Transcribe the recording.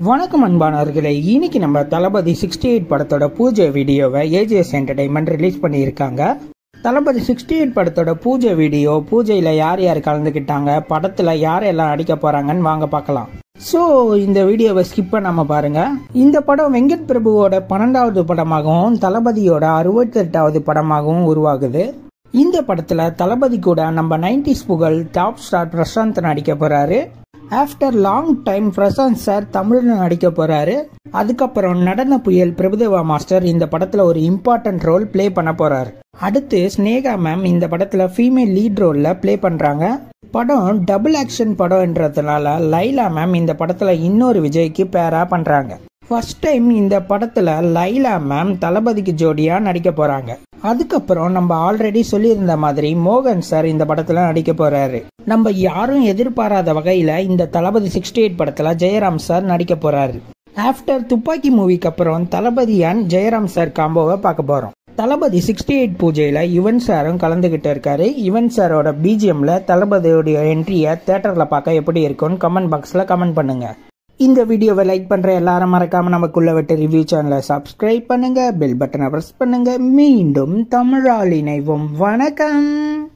வணக்கம் அன்பானவர்களே இன்னைக்கு நம்ம தளபதி சிக்ஸ்டி எயிட் படத்தோட பூஜை வீடியோவை ஏஜிஎஸ் என்டர்டைன்மெண்ட் ரிலீஸ் பண்ணியிருக்காங்க தளபதி சிக்ஸ்டி எயிட் படத்தோட பூஜை வீடியோ பூஜையில் யார் யார் கலந்துக்கிட்டாங்க படத்தில் யாரெல்லாம் நடிக்க போகிறாங்கன்னு வாங்க பார்க்கலாம் ஸோ இந்த வீடியோவை ஸ்கிப் பண்ணாம பாருங்க இந்த படம் வெங்கட் பிரபுவோட பன்னெண்டாவது படமாகவும் தளபதியோட அறுபத்தெட்டாவது படமாகவும் உருவாகுது இந்த படத்துல தளபதி கூட நம்ம நைன்டிஸ் புகழ் டாப் ஸ்டார் பிரசாந்த் நடிக்க போறாரு after long time Prashanth sir தமிழ்ல நடிக்க போறாரு அதுக்கப்புறம் நடன புயல் பிரபுதேவா மாஸ்டர் இந்த படத்துல ஒரு இம்பார்ட்டன்ட் ரோல் ப்ளே பண்ண போறாரு அடுத்து ஸ்னேகா மேம் இந்த படத்துல ஃபீமேல் லீட் ரோல்ல ப்ளே பண்றாங்க படம் டபுள் ஆக்ஷன் படம்ன்றதுனால லைலா மேம் இந்த படத்துல இன்னொரு விஜய்க்கு பேரா பண்றாங்க ஃபர்ஸ்ட் டைம் இந்த படத்துல லைலா மேம் தளபதிக்கு ஜோடியா நடிக்க போறாங்க அதுக்கப்புறம் நம்ம ஆல்ரெடி சொல்லியிருந்த மாதிரி மோகன் சார் இந்த படத்துல நடிக்க போறாரு நம்ம யாரும் எதிர்பாராத வகையில இந்த தளபதி சிக்ஸ்டி எயிட் படத்துல ஜெயராம் சார் நடிக்க போறாரு ஆஃப்டர் துப்பாக்கி மூவிக்கு அப்புறம் தளபதி அண்ட் ஜெயராம் சார் காம்போவை பார்க்க போறோம் தளபதி சிக்ஸ்டி எயிட் பூஜையில யுவன் சாரும் கலந்துகிட்டு இருக்காரு யுவன் சாரோட பிஜிஎம்ல தளபதியோட என்ட்ரியை தேட்டர்ல பார்க்க எப்படி இருக்கும்னு கமெண்ட் பாக்ஸ்ல கமெண்ட் பண்ணுங்க இந்த வீடியோவை லைக் பண்ற எல்லாரும் மறக்காம நமக்குள்ள விட்டு ரிவ்யூ சேனலை சப்ஸ்கிரைப் பண்ணுங்க பெல் பட்டனை பிரஸ் பண்ணுங்க மீண்டும் தமிழால் இணைவோம் வணக்கம்